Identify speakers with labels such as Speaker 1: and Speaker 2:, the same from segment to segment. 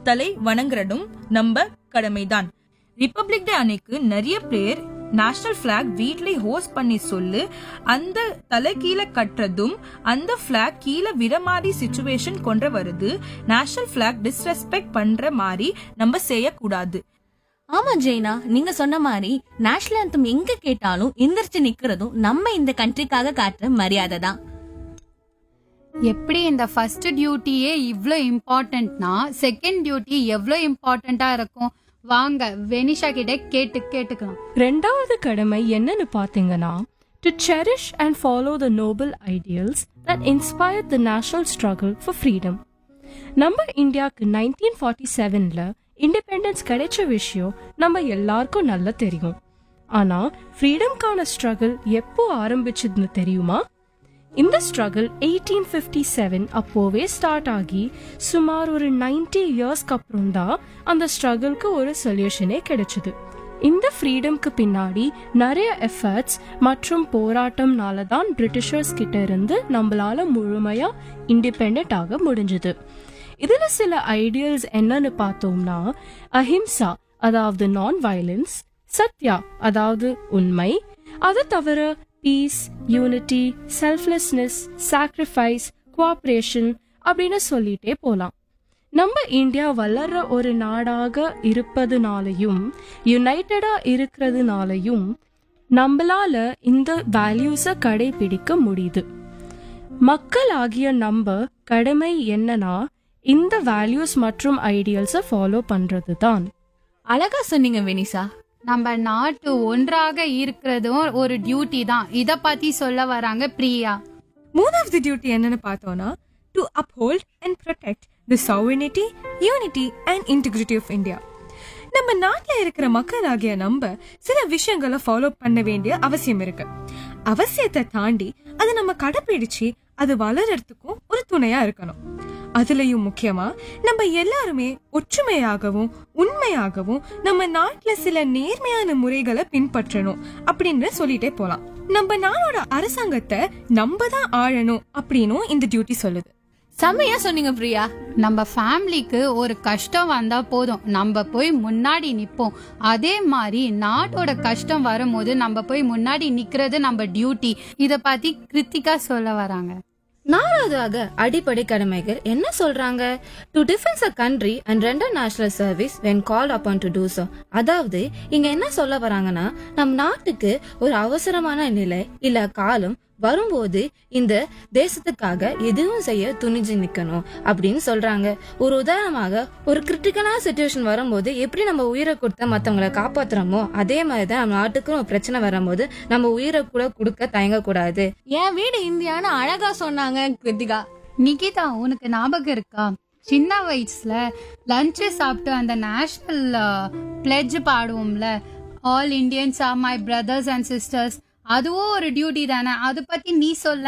Speaker 1: தலை வணங்குறதும் நம்ம கடமைதான் ரிப்பப்ளிக் டே அன்னைக்கு நிறைய பேர் நேஷனல் பிளாக் வீட்ல ஹோஸ்ட் பண்ணி சொல்லு அந்த தலை கீழே கட்டுறதும் அந்த பிளாக் கீழே விட மாதிரி சுச்சுவேஷன் கொண்டு வருது நேஷனல் பிளாக் டிஸ்ரெஸ்பெக்ட் பண்ற மாதிரி நம்ம செய்யக்கூடாது
Speaker 2: ஆமா ஜெய்னா நீங்க சொன்ன மாதிரி நேஷனல் anthem எங்க கேட்டாலும் எந்திரிச்சு நிக்கிறதும் நம்ம இந்த கண்ட்ரிக்காக காட்டுற மரியாதை தான்
Speaker 3: எப்படி இந்த ஃபர்ஸ்ட் டியூட்டியே இவ்ளோ இம்பார்ட்டன்ட்னா செகண்ட் டியூட்டி எவ்ளோ இம்பார்ட்டண்டா இருக்கும் வாங்க வெனிஷா கிட்ட கேட்டு கேட்டுக்கலாம்
Speaker 4: ரெண்டாவது கடமை என்னன்னு பார்த்தீங்கன்னா to cherish and follow the noble ideals that inspire the national struggle for freedom நம்ம இந்தியாவுக்கு நைன்டீன் ஃபார்ட்டி செவனில் இண்டிபெண்டன்ஸ் கிடைச்ச விஷயம் நம்ம எல்லாருக்கும் நல்லா தெரியும் ஆனா ஃப்ரீடம்கான ஸ்ட்ரகிள் எப்போ ஆரம்பிச்சதுன்னு தெரியுமா இந்த ஸ்ட்ரகிள் எயிட்டீன் ஃபிஃப்டி செவன் அப்போவே ஸ்டார்ட் ஆகி சுமார் ஒரு நைன்டி இயர்ஸ்க்கு அப்புறம் தான் அந்த ஸ்ட்ரகிள்க்கு ஒரு சொல்யூஷனே கிடைச்சது இந்த ஃப்ரீடம்க்கு பின்னாடி நிறைய எஃபர்ட்ஸ் மற்றும் போராட்டம்னால தான் பிரிட்டிஷர்ஸ் கிட்ட இருந்து நம்மளால முழுமையா இண்டிபெண்ட் ஆக முடிஞ்சது இதுல சில ஐடியல்ஸ் என்னன்னு பார்த்தோம்னா அஹிம்சா அதாவது நான் வயலன்ஸ் சத்யா அதாவது உண்மை அது தவிர peace unity selflessness sacrifice cooperation அப்படின்னு சொல்லிட்டே போலாம் நம்ம இந்தியா வளர்ற ஒரு நாடாக இருப்பதுனாலையும் யுனைட்டடா இருக்கிறதுனாலையும் நம்மளால இந்த வேல்யூஸை கடைபிடிக்க முடியுது மக்கள் ஆகிய நம்ம கடமை என்னன்னா இந்த வேல்யூஸ் மற்றும் ஐடியல்ஸை ஃபாலோ பண்றது தான்
Speaker 2: அழகா சொன்னீங்க வெனிசா
Speaker 3: நம்ம நாட்டு ஒன்றாக இருக்கிறதும் ஒரு டியூட்டி தான் இத பத்தி சொல்ல வராங்க பிரியா
Speaker 5: மூணாவது டியூட்டி என்னன்னு பார்த்தோம்னா to uphold and protect the sovereignty unity and integrity of India நம்ம நாட்டில் இருக்கிற மக்களாகிய நம்ம சில விஷயங்களை ஃபாலோ பண்ண வேண்டிய அவசியம் இருக்கு அவசியத்தை தாண்டி அதை நம்ம கடைப்பிடிச்சு அது வளர்றதுக்கும் ஒரு துணையா இருக்கணும் அதுலயும் முக்கியமா நம்ம எல்லாருமே ஒற்றுமையாகவும் உண்மையாகவும் நம்ம நாட்டுல சில நேர்மையான முறைகளை பின்பற்றணும் அப்படின்னு சொல்லிட்டே போலாம் நம்ம நாடோட அரசாங்கத்தை நம்ம தான் ஆளணும் அப்படின்னும் இந்த டியூட்டி சொல்லுது
Speaker 2: செம்மையா சொன்னீங்க பிரியா
Speaker 3: நம்ம ஃபேமிலிக்கு ஒரு கஷ்டம் வந்தா போதும் நம்ம போய் முன்னாடி நிப்போம் அதே மாதிரி நாட்டோட கஷ்டம் வரும்போது நம்ம போய் முன்னாடி நிக்கிறது நம்ம டியூட்டி இத பத்தி கிருத்திகா சொல்ல வராங்க
Speaker 6: நாலாவதாக அடிப்படை கடமைகள் என்ன சொல்றாங்க to defence a country and render national service when call upon to do so அதாவது இங்க என்ன சொல்ல வராங்கன்னா நம் நாட்டுக்கு ஒரு அவசரமான நிலை இல்ல காலம் வரும்போது இந்த தேசத்துக்காக எதுவும் செய்ய துணிஞ்சு நிக்கணும் அப்படின்னு சொல்றாங்க ஒரு உதாரணமாக ஒரு கிரிட்டிக்கலான சுச்சுவேஷன் வரும்போது எப்படி நம்ம உயிரை கொடுத்த மத்தவங்களை காப்பாத்துறோமோ அதே மாதிரி தான் நம்ம நாட்டுக்கும் ஒரு பிரச்சனை வரும்போது நம்ம உயிரை கூட கொடுக்க தயங்கக்கூடாது
Speaker 2: என் வீடு இந்தியான்னு அழகா சொன்னாங்க கிருத்திகா
Speaker 3: நிகிதா உனக்கு ஞாபகம் இருக்கா சின்ன வயசுல லஞ்சு சாப்பிட்டு அந்த நேஷனல் பிளெட்ஜ் பாடுவோம்ல all Indians are my brothers and sisters அதுவும் ஒரு டியூட்டி தானே அது பத்தி நீ சொல்ல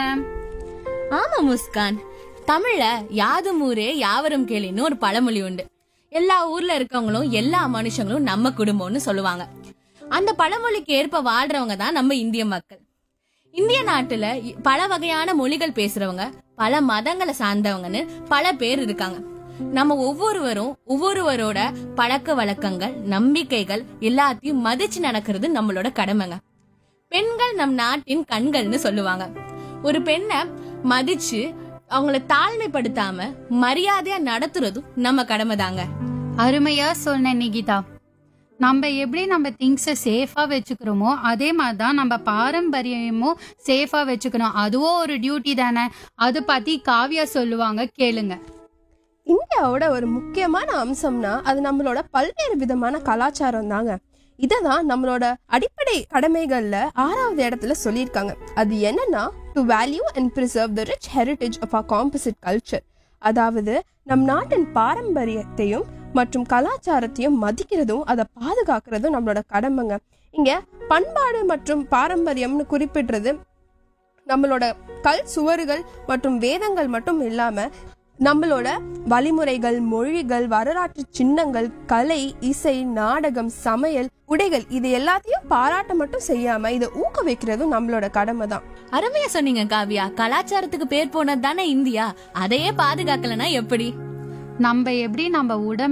Speaker 2: ஆமா முஸ்கான் தமிழ்ல யாதும் ஊரே யாவரும் கேளின்னு ஒரு பழமொழி உண்டு எல்லா ஊர்ல இருக்கவங்களும் எல்லா மனுஷங்களும் நம்ம குடும்பம்னு சொல்லுவாங்க அந்த பழமொழிக்கு ஏற்ப வாழ்றவங்க தான் நம்ம இந்திய மக்கள் இந்திய நாட்டுல இ- பல வகையான மொழிகள் பேசுறவங்க பல மதங்களை சார்ந்தவங்கன்னு பல பேர் இருக்காங்க நம்ம ஒவ்வொருவரும் ஒவ்வொருவரோட பழக்க வழக்கங்கள் நம்பிக்கைகள் எல்லாத்தையும் மதிச்சு நடக்கிறது நம்மளோட கடமைங்க பெண்கள் நம் நாட்டின் கண்கள்னு சொல்லுவாங்க ஒரு பெண்ணை மதிச்சு அவங்கள தாழ்மைப்படுத்தாம மரியாதையா நடத்துறதும் நம்ம கடமை தாங்க
Speaker 3: அருமையா சொன்ன நிகிதா நம்ம எப்படி நம்ம திங்ஸை சேஃபா வச்சுக்கிறோமோ அதே மாதிரி தான் நம்ம பாரம்பரியமும் சேஃபா வச்சுக்கணும் அதுவும் ஒரு டியூட்டி தானே அது பத்தி காவியா சொல்லுவாங்க கேளுங்க
Speaker 7: இந்தியாவோட ஒரு முக்கியமான அம்சம்னா அது நம்மளோட பல்வேறு விதமான கலாச்சாரம் தாங்க இதை தான் நம்மளோட அடிப்படை கடமைகள்ல ஆறாவது இடத்துல சொல்லியிருக்காங்க அது என்னன்னா to value and preserve the rich heritage of a composite culture அதாவது நம் நாட்டின் பாரம்பரியத்தையும் மற்றும் கலாச்சாரத்தையும் மதிக்கிறதும் அதை பாதுகாக்கிறதும் நம்மளோட கடமைங்க இங்க பண்பாடு மற்றும் பாரம்பரியம்னு குறிப்பிடுறது நம்மளோட கல் சுவறுகள் மற்றும் வேதங்கள் மட்டும் இல்லாம நம்மளோட வழிமுறைகள் மொழிகள் வரலாற்று சின்னங்கள் கலை இசை நாடகம் சமையல் உடைகள் இது எல்லாத்தையும் பாராட்ட மட்டும் செய்யாம இதை ஊக்குவிக்கிறதும் நம்மளோட கடமை தான்
Speaker 2: அருமையா சொன்னீங்க காவியா கலாச்சாரத்துக்கு பேர் போனது தானே இந்தியா அதையே பாதுகாக்கலனா எப்படி
Speaker 3: நம்ம எப்படி நம்ம உடம்பு